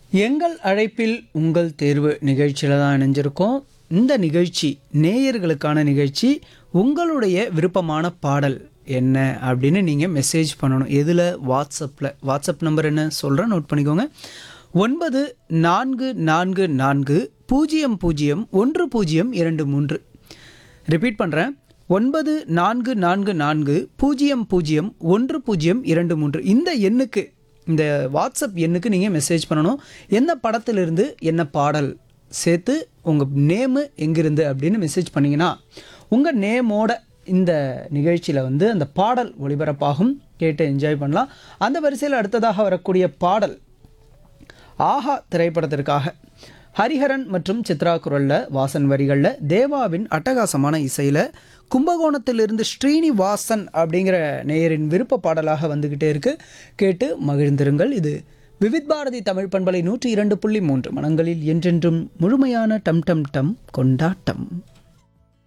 எங்கள் அழைப்பில் உங்கள் தேர்வு நிகழ்ச்சியில் தான் இணைஞ்சிருக்கோம் இந்த நிகழ்ச்சி நேயர்களுக்கான நிகழ்ச்சி உங்களுடைய விருப்பமான பாடல் என்ன அப்படின்னு நீங்கள் மெசேஜ் பண்ணணும் எதில் வாட்ஸ்அப்பில் வாட்ஸ்அப் நம்பர் என்ன சொல்கிறேன் நோட் பண்ணிக்கோங்க ஒன்பது நான்கு நான்கு நான்கு பூஜ்ஜியம் பூஜ்ஜியம் ஒன்று பூஜ்ஜியம் இரண்டு மூன்று ரிப்பீட் பண்ணுறேன் ஒன்பது நான்கு நான்கு நான்கு பூஜ்ஜியம் பூஜ்ஜியம் ஒன்று பூஜ்ஜியம் இரண்டு மூன்று இந்த எண்ணுக்கு இந்த வாட்ஸ்அப் எண்ணுக்கு நீங்கள் மெசேஜ் பண்ணணும் என்ன படத்திலிருந்து என்ன பாடல் சேர்த்து உங்கள் நேமு எங்கிருந்து அப்படின்னு மெசேஜ் பண்ணிங்கன்னா உங்கள் நேமோட இந்த நிகழ்ச்சியில் வந்து அந்த பாடல் ஒளிபரப்பாகும் கேட்டு என்ஜாய் பண்ணலாம் அந்த வரிசையில் அடுத்ததாக வரக்கூடிய பாடல் ஆஹா திரைப்படத்திற்காக ஹரிஹரன் மற்றும் சித்ரா குரலில் வாசன் வரிகளில் தேவாவின் அட்டகாசமான இசையில் கும்பகோணத்திலிருந்து ஸ்ரீனிவாசன் அப்படிங்கிற நேயரின் விருப்ப பாடலாக வந்துக்கிட்டே இருக்கு கேட்டு மகிழ்ந்திருங்கள் இது விவித் பாரதி தமிழ் பண்பலை நூற்றி இரண்டு புள்ளி மூன்று மனங்களில் என்றென்றும் முழுமையான டம் டம் டம் கொண்டாட்டம்